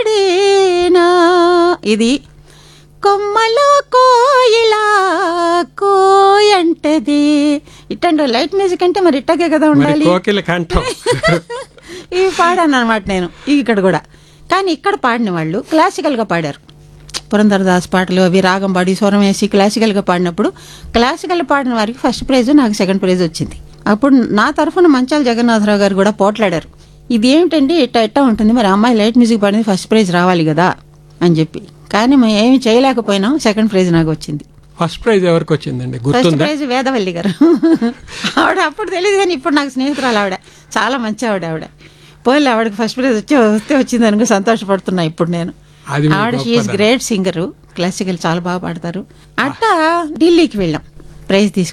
డేనా ఇది కొమ్మలో కోయిలా కోయంటది ఇట్టండి light music అంటే మరి ఇట్టగే కదా మరి ఉండాలి కోకిల కంఠం ఇవి పాడాను అనమాట నేను ఇక్కడ కూడా కానీ ఇక్కడ పాడిన వాళ్ళు క్లాసికల్గా పాడారు పురంధరదాస్ పాటలు అవి రాగం పాడి స్వరం వేసి క్లాసికల్గా పాడినప్పుడు క్లాసికల్ పాడిన వారికి ఫస్ట్ ప్రైజ్ నాకు సెకండ్ ప్రైజ్ వచ్చింది అప్పుడు నా తరఫున మంచాల జగన్నాథరావు గారు కూడా పోట్లాడారు ఇది ఏమిటండి ఇట్ట ఇట్టా ఉంటుంది మరి అమ్మాయి లైట్ మ్యూజిక్ పాడింది ఫస్ట్ ప్రైజ్ రావాలి కదా అని చెప్పి కానీ మేము ఏమి చేయలేకపోయినాం సెకండ్ ప్రైజ్ నాకు వచ్చింది ఫస్ట్ ప్రైజ్ ఎవరికి వచ్చిందండి ఫస్ట్ గుర్తుందా ప్రైజ్ వేదవల్లి గారు ఆవిడ అప్పుడు తెలియదు కానీ ఇప్పుడు నాకు స్నేహితురాలు ఆవిడ చాలా మంచి ఆవిడ ఆవిడ పోలే ఆవిడకి ఫస్ట్ ప్రైజ్ వచ్చి వస్తే వచ్చింది అనుకో సంతోషపడుతున్నా ఇప్పుడు నేను అది మీ ఆవిడ షీఈస్ గొప్పదనం. గ్రేట్ సింగర్ క్లాసికల్ చాలా బాగా పాడతారు అట్టా ఢిల్లీకి వెళ్ళాం ప్రైజ్ తీసుకు